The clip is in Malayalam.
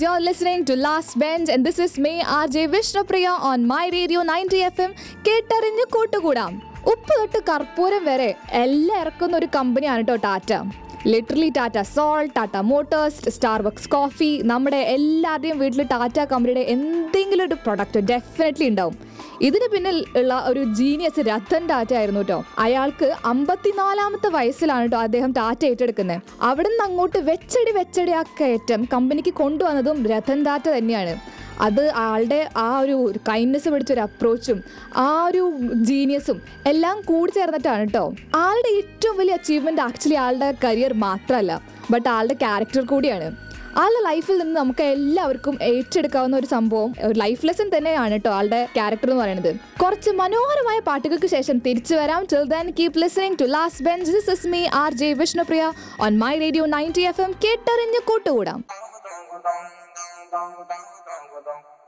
you're listening to Last Bench, and this is me, RJ Vishnupriya, on my radio 90 FM. കേട്ടറിഞ്ഞ് കൂട്ടുകൂടാം ഉപ്പ് തൊട്ട് കർപ്പൂരം വരെ എല്ലാം ഇറക്കുന്ന ഒരു കമ്പനിയാണ് കേട്ടോ Tata literally Tata salt Tata Motors Starbucks coffee നമ്മുടെ എല്ലാവരുടെയും വീട്ടിൽ ടാറ്റ കമ്പനിയുടെ എന്തെങ്കിലും ഒരു പ്രൊഡക്റ്റ് ഡെഫിനറ്റ്ലി ഉണ്ടാവും ഇതിന് പിന്നിൽ ഉള്ള ഒരു ജീനിയസ് രത്തൻ ടാറ്റ ആയിരുന്നു കേട്ടോ അയാൾക്ക് അമ്പത്തിനാലാമത്തെ വയസ്സിലാണ് കേട്ടോ അദ്ദേഹം ടാറ്റ ഏറ്റെടുക്കുന്നത് അവിടെ നിന്ന് അങ്ങോട്ട് വെച്ചടി വെച്ചടി ആ കയറ്റം കമ്പനിക്ക് കൊണ്ടുവന്നതും രത്തൻ ടാറ്റ തന്നെയാണ് അത് ആളുടെ ആ ഒരു കൈൻഡ്നെസ് പിടിച്ചൊരു അപ്രോച്ചും ആ ഒരു ജീനിയസും എല്ലാം കൂടി ചേർന്നിട്ടാണ് കേട്ടോ ആളുടെ ഏറ്റവും വലിയ അച്ചീവ്മെന്റ് ആക്ച്വലി ആളുടെ കരിയർ മാത്രമല്ല ബട്ട് ആളുടെ ക്യാരക്ടർ കൂടിയാണ് ആളുടെ ലൈഫിൽ നിന്ന് നമുക്ക് എല്ലാവർക്കും ഏറ്റെടുക്കാവുന്ന ഒരു സംഭവം ഒരു ലൈഫ് ലെസൺ തന്നെയാണ് കേട്ടോ ആളുടെ ക്യാരക്ടർ എന്ന് പറയുന്നത് കുറച്ച് മനോഹരമായ പാട്ടുകൾക്ക് ശേഷം തിരിച്ചു വരാം till then keep listening to last bench this is me R J Vishnupriya on my radio ninety F M കേട്ടറിഞ്ഞ് കൂട്ടുകൂടാം dong dong dong dong dong dong dong